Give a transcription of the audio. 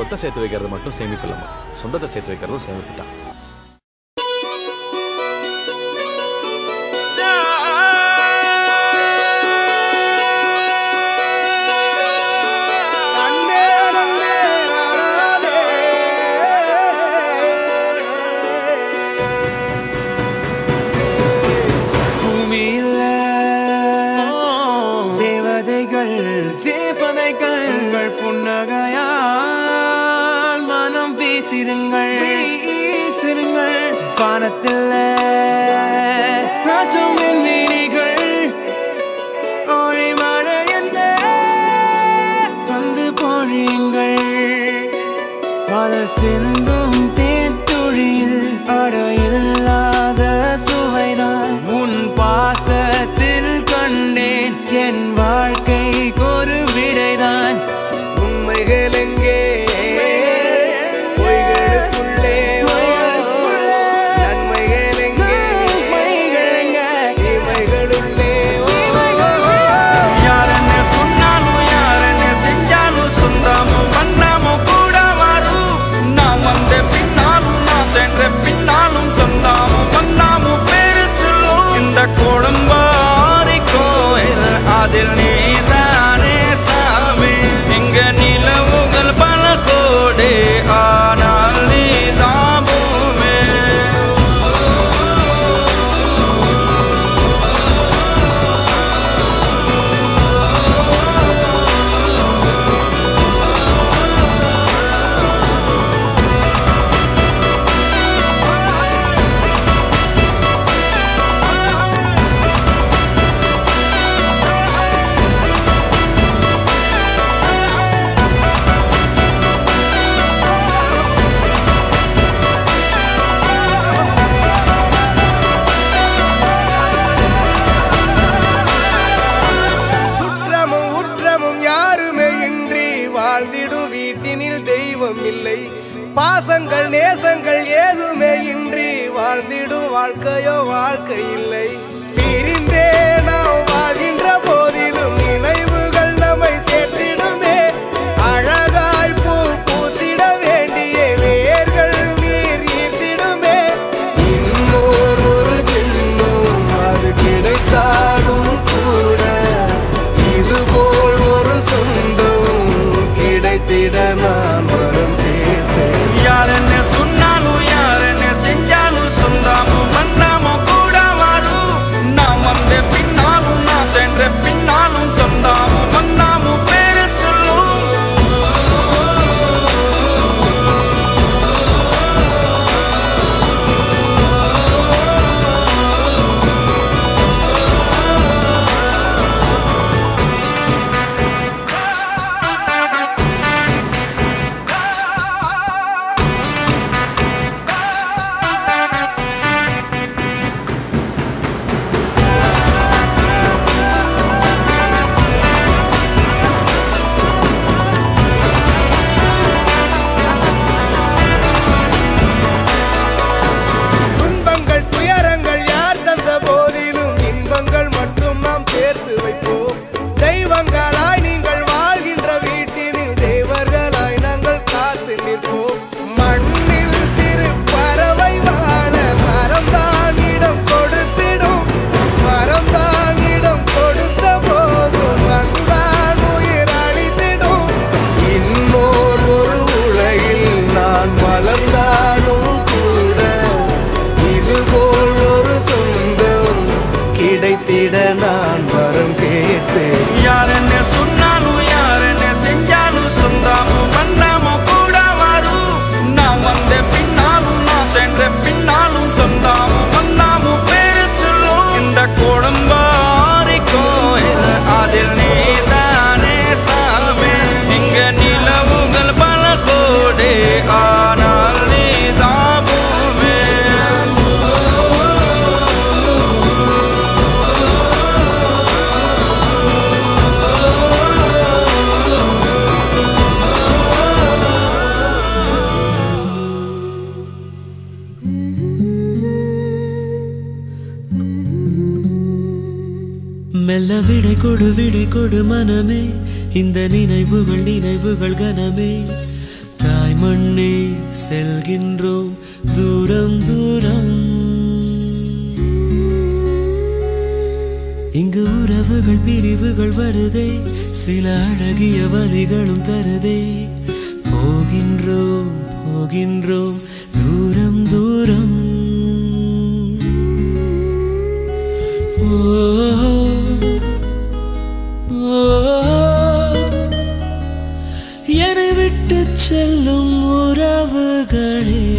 சொத்தை சேர்த்து வைக்கிறது மட்டும் சேமிப்பு இல்லைம்மா சொந்தத்தை சேர்த்து வைக்கிறதும் சேமிப்பு தான் பூமியில தேவதைகள் தேவதைகள் உங்கள் புன்னகையால் மனம் வீசிடுங்கள் வீசிடுங்கள் வானத்தில் ராஜம் விண்வெளிகள் ஒளி மழை என்ன வந்து பொழியுங்கள் பல சிந்தும் தேத்துழியில் அடையில்லாத சுவைதான் உன் பாசத்தில் கண்டேன் என் வாழ்க்கைக்கு ஒரு விடைதான் உண்மைகள் எங்கே பொய்களுக்குள்ளே நன்மைகள் எங்கே இமைகளுள்ளே யார் என்ன சொன்னாலும் யார் என்ன செஞ்சாலும் சொந்தமும் பண்ணாமும் கூட வரும் நான் வந்த பின்னாலும் நான் சென்ற பின்னாலும் சொந்தமும் பண்ணாமும் பேரு சொல்லும் இந்த குடும்பாரி கோயில் அதில் நீதானே சாமி இங்க நிலவுகள் பல கோடி ஆனால் நீதான் பூமி சுற்றமும் உற்றமும் யாருமே இன்றி வாழ்ந்திடும் வீட்டினில் தெய்வம் இல்லை பாசங்கள் நேசங்கள் ஏதுமே இன்றி வாழ்ந்திடும் வாழ்க்கையோ வாழ்க்கை இல்லை பிரிந்தே நாம் வாழ்கின்ற போதிலும் நினைவுகள் நம்மை சேர்த்திடுமே அழகாய் பூ பூத்திட வேண்டிய வேர்கள் நீர் ஈர்த்திடுமே இன்னொரு ஒரு ஜென்மம் அது கிடைத்தாலும் கூட இதுபோல் ஒரு சொந்தம் கிடைத்திட நான் வரம் தேர்ந்தேன் யார் என்ன சொன்னாலும் யார் என்ன செஞ்சாலும் சொந்தமும் பண்ணாமும் கூட வரும் நான் வந்த பின்னாலும் நான் சென்ற பின்னாலும் சொந்தமும் பண்ணாமும் பேரு சொல்லும் துன்பங்கள் துயரங்கள் யார் தந்த போதிலும் இன்பங்கள் மட்டும் நாம் சேர்த்து வைப்போம் தெய்வங்களாய் நீங்கள் வாழ்கின்ற வீட்டினில் தேவர்களாய் நாங்கள் காத்து நிற்போம் மண்ணில் சிறு பறவை வாழ மரம்தான் இடம் கொடுத்திடும் மரம்தான் இடம் கொடுத்த போதும் மண்தான் உயிர் அளித்திடும் இன்னோர் ஒரு உலகில் நான் வளர்ந்தாலும் கூட இதுபோல் ஒரு சொந்தம் கிடைத்திட நான் வரம் கேட்பேன் யார் என்ன சொன்னாலும் யார் என்ன செஞ்சாலும் சொந்தமும் பண்ணாமும் கூட வரும் நான் வந்த பின்னாலும் நான் சென்ற பின்னாலும் சொந்தமும் பண்ணாமும் பேரு சொல்லும் இந்த குடும்பாரி கோயில் அதில் நீதானே சாமி இங்க நிலவுகள் பல கோடி ஆனால் நீதான் பூமி மெல்ல விடை கொடு விடை கொடு மனமே இந்த நினைவுகள் நினைவுகள் கனமே தாய் மண்ணே செல்கின்றோம் தூரம் தூரம் இங்கு உறவுகள் பிரிவுகள் வருதே சில அழகிய வரிகளும் தருதே போகின்றோம் போகின்றோம் தூரம் தூரம் ஓ, ஓ, என்னை விட்டு செல்லும் உறவுகளே